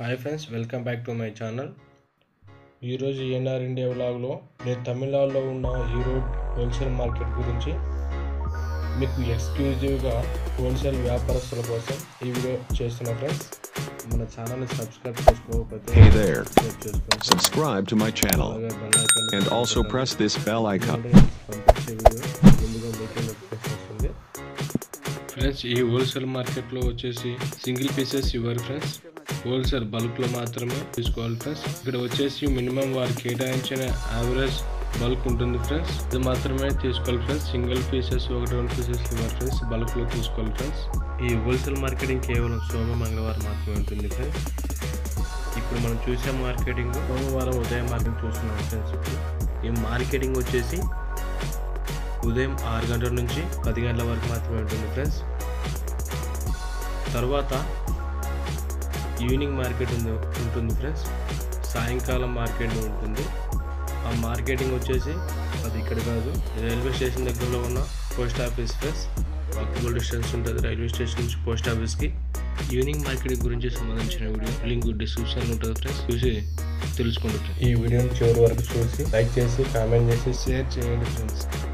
Hi friends welcome back to my channel ఈరోజు NR India వ్లాగ్లో నేను తమిళనాడులో ఉన్న ఈరోడ్ హోల్సేల్ మార్కెట్ గురించి మీకు ఎక్స్క్లూజివ్గా హోల్సేల్ వ్యాపారస్తుల కోసం ఈ వీడియో చేస్తున్నా ఫ్రెండ్స్ మన ఛానల్ని సబ్స్క్రైబ్ చేసుకోకపోతే Hey there. సబ్స్క్రైబ్ చేసుకోండి Subscribe to my channel అలాగే bell icon ని and click also చేయండి. press this bell icon. పంపించే వీడియో ముందుగా మీకే నోటిఫికేషన్ వస్తుంది ఫ్రెండ్స్ ఈ హోల్సేల్ మార్కెట్లో వచ్చేసి సింగిల్ పీసెస్ ఇవ్వరు ఫ్రెండ్స్ హోల్సేల్ బల్క్లో మాత్రమే తీసుకోవాలి ఫ్రెండ్స్ ఇక్కడ వచ్చేసి మినిమం వారు కేటాయించిన యావరేజ్ బల్క్ ఉంటుంది ఫ్రెండ్స్ ఇది మాత్రమే తీసుకోవాలి ఫ్రెండ్స్ సింగిల్ పీసెస్ ఒకటి రెండు పీసెస్ ఇవ్వరు ఫ్రెండ్స్ బల్క్లో తీసుకోవాలి ఫ్రెండ్స్ ఈ హోల్సేల్ మార్కెటింగ్ కేవలం సోమ మంగళవారం మాత్రమే ఉంటుంది ఫ్రెండ్స్ ఇప్పుడు మనం చూసే మార్కెటింగ్ సోమవారం ఉదయం మార్కెటింగ్ చూస్తున్నాం ఫ్రెండ్స్ ఇప్పుడు ఈ మార్కెటింగ్ వచ్చేసి ఉదయం ఆరు గంటల నుంచి పది గంటల వరకు మాత్రమే ఉంటుంది ఫ్రెండ్స్ తర్వాత ఈవినింగ్ మార్కెట్ ఉంది ఉంటుంది ఫ్రెండ్స్ సాయంకాలం మార్కెట్ ఉంటుంది ఆ మార్కెటింగ్ వచ్చేసి అది ఇక్కడ కాదు రైల్వే స్టేషన్ దగ్గరలో ఉన్న post office friends walkable distance ఉంటుంది రైల్వే స్టేషన్ నుంచి పోస్ట్ ఆఫీస్కి ఈవినింగ్ మార్కెటింగ్ గురించి సంబంధించిన వీడియో లింక్ డిస్క్రిప్షన్ ఉంటుంది ఫ్రెండ్స్ చూసి తెలుసుకోండి ఈ వీడియోని చివరి వరకు చూసి లైక్ చేసి కామెంట్ చేసి షేర్ చేయండి ఫ్రెండ్స్